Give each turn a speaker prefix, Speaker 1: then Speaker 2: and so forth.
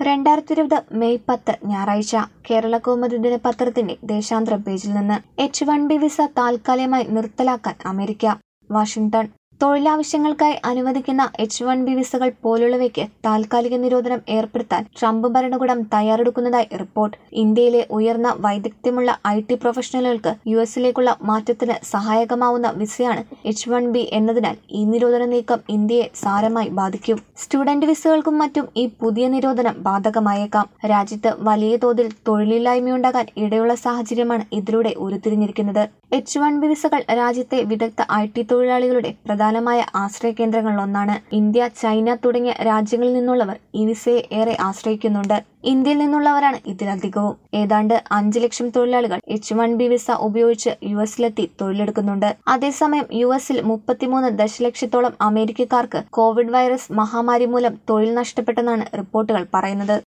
Speaker 1: രണ്ടായിരത്തി ഇരുപത് മെയ് പത്ത് ഞായറാഴ്ച കേരള കൗമുദി ദിനപത്രത്തിന്റെ ദേശാന്തര പേജിൽ നിന്ന് എച്ച് വൺ ബി വിസ താൽക്കാലികമായി നിർത്തലാക്കാൻ അമേരിക്ക വാഷിംഗ്ടൺ തൊഴിലാവശ്യങ്ങൾക്കായി അനുവദിക്കുന്ന എച്ച് വൺ ബി വിസകൾ പോലുള്ളവയ്ക്ക് താൽക്കാലിക നിരോധനം ഏർപ്പെടുത്താൻ ട്രംപ് ഭരണകൂടം തയ്യാറെടുക്കുന്നതായി റിപ്പോർട്ട് ഇന്ത്യയിലെ ഉയർന്ന വൈദഗ്ധ്യമുള്ള ഐ ടി പ്രൊഫഷണലുകൾക്ക് യു എസിലേക്കുള്ള മാറ്റത്തിന് സഹായകമാവുന്ന വിസയാണ് എച്ച് വൺ ബി എന്നതിനാൽ ഈ നിരോധന നീക്കം ഇന്ത്യയെ സാരമായി ബാധിക്കും സ്റ്റുഡന്റ് വിസകൾക്കും മറ്റും ഈ പുതിയ നിരോധനം ബാധകമായേക്കാം രാജ്യത്ത് വലിയ തോതിൽ തൊഴിലില്ലായ്മയുണ്ടാകാൻ ഇടയുള്ള സാഹചര്യമാണ് ഇതിലൂടെ ഉരുത്തിരിഞ്ഞിരിക്കുന്നത് എച്ച് വൺ ബി വിസകൾ രാജ്യത്തെ വിദഗ്ധ ഐ ടി തൊഴിലാളികളുടെ പ്രധാനമായ ആശ്രയ കേന്ദ്രങ്ങളിലൊന്നാണ് ഇന്ത്യ ചൈന തുടങ്ങിയ രാജ്യങ്ങളിൽ നിന്നുള്ളവർ ഈ വിസയെ ഏറെ ആശ്രയിക്കുന്നുണ്ട് ഇന്ത്യയിൽ നിന്നുള്ളവരാണ് ഇതിലധികവും ഏതാണ്ട് അഞ്ച് ലക്ഷം തൊഴിലാളികൾ എച്ച് വൺ ബി വിസ ഉപയോഗിച്ച് യു എസിലെത്തി തൊഴിലെടുക്കുന്നുണ്ട് അതേസമയം യു എസിൽ മുപ്പത്തിമൂന്ന് ദശലക്ഷത്തോളം അമേരിക്കക്കാർക്ക് കോവിഡ് വൈറസ് മഹാമാരി മൂലം തൊഴിൽ നഷ്ടപ്പെട്ടെന്നാണ് റിപ്പോർട്ടുകൾ പറയുന്നത്